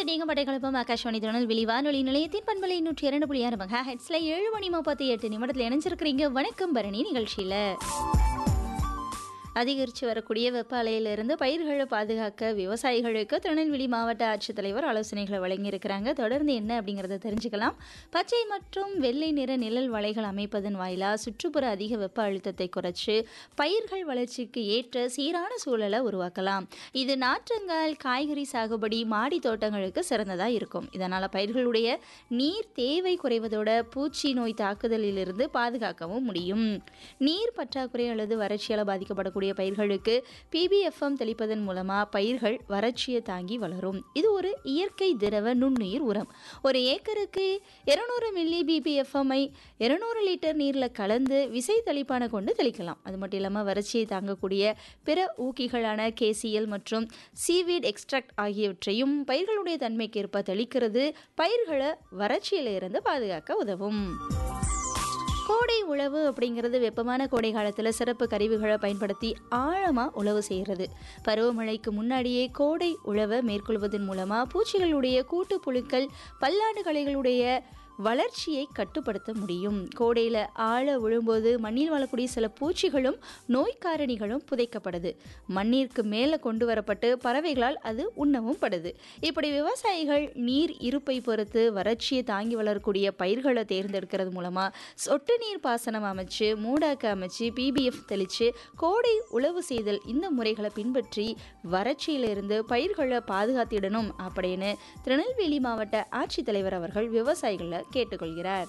இது நீங்க படைக்கலப்பம் ஆகாஷ்வாணி திருநெல்வேலி வானொலி நிலையத்தின் பண்பலை நூற்றி இரண்டு புள்ளி ஆறு மகா ஹெட்ஸ்ல ஏழு மணி முப்பத்தி எட்டு நிமிடத்தில் இணைஞ்சிருக்கிறீங்க வணக்கம் பரணி நிகழ்ச்சியில அதிகரித்து வரக்கூடிய வெப்ப அலையிலிருந்து பயிர்களை பாதுகாக்க விவசாயிகளுக்கு திருநெல்வேலி மாவட்ட ஆட்சித்தலைவர் ஆலோசனைகளை வழங்கியிருக்கிறாங்க தொடர்ந்து என்ன அப்படிங்கிறத தெரிஞ்சுக்கலாம் பச்சை மற்றும் வெள்ளை நிற நிழல் வலைகள் அமைப்பதன் வாயிலாக சுற்றுப்புற அதிக வெப்ப அழுத்தத்தை குறைச்சு பயிர்கள் வளர்ச்சிக்கு ஏற்ற சீரான சூழலை உருவாக்கலாம் இது நாற்றங்கால் காய்கறி சாகுபடி மாடி தோட்டங்களுக்கு சிறந்ததாக இருக்கும் இதனால் பயிர்களுடைய நீர் தேவை குறைவதோட பூச்சி நோய் தாக்குதலிலிருந்து பாதுகாக்கவும் முடியும் நீர் பற்றாக்குறை அல்லது வறட்சியால் பாதிக்கப்படக்கூடிய பயிர்களுக்கு பிபிஎஃப்எம் தெளிப்பதன் மூலமாக பயிர்கள் வறட்சியை தாங்கி வளரும் இது ஒரு இயற்கை திரவ நுண்ணுயிர் உரம் ஒரு ஏக்கருக்கு இருநூறு மில்லி பிபிஎஃப்எம்ஐ இருநூறு லிட்டர் நீரில் கலந்து விசை தெளிப்பான கொண்டு தெளிக்கலாம் அது மட்டும் இல்லாமல் வறட்சியை தாங்கக்கூடிய பிற ஊக்கிகளான கேசிஎல் மற்றும் சீவீட் எக்ஸ்ட்ராக்ட் ஆகியவற்றையும் பயிர்களுடைய தன்மைக்கேற்ப தெளிக்கிறது பயிர்களை வறட்சியிலிருந்து பாதுகாக்க உதவும் கோடை உழவு அப்படிங்கிறது வெப்பமான கோடை காலத்தில் சிறப்பு கருவிகளை பயன்படுத்தி ஆழமாக உழவு செய்கிறது பருவமழைக்கு முன்னாடியே கோடை உழவை மேற்கொள்வதன் மூலமாக பூச்சிகளுடைய கூட்டு புழுக்கள் பல்லாண்டு களைகளுடைய வளர்ச்சியை கட்டுப்படுத்த முடியும் கோடையில் ஆழ விழும்போது மண்ணில் வாழக்கூடிய சில பூச்சிகளும் நோய்க்காரணிகளும் புதைக்கப்படுது மண்ணிற்கு மேலே கொண்டு வரப்பட்டு பறவைகளால் அது உண்ணவும் படுது இப்படி விவசாயிகள் நீர் இருப்பை பொறுத்து வறட்சியை தாங்கி வளரக்கூடிய பயிர்களை தேர்ந்தெடுக்கிறது மூலமாக சொட்டு நீர் பாசனம் அமைச்சு மூடாக்கு அமைச்சு பிபிஎஃப் தெளித்து கோடை உழவு செய்தல் இந்த முறைகளை பின்பற்றி வறட்சியிலிருந்து பயிர்களை பாதுகாத்திடணும் அப்படின்னு திருநெல்வேலி மாவட்ட ஆட்சித்தலைவர் அவர்கள் விவசாயிகளை கேட்டுக்கொள்கிறார்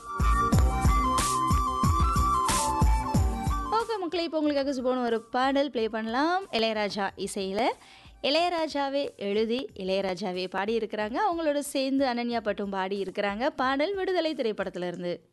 ஓகே மக்களை இப்போ உங்களுக்காக சுபோன ஒரு பாடல் ப்ளே பண்ணலாம் இளையராஜா இசையில் இளையராஜாவே எழுதி இளையராஜாவே பாடியிருக்கிறாங்க அவங்களோட சேர்ந்து அனன்யா பட்டும் பாடி இருக்கிறாங்க பாடல் விடுதலை திரைப்படத்திலிருந்து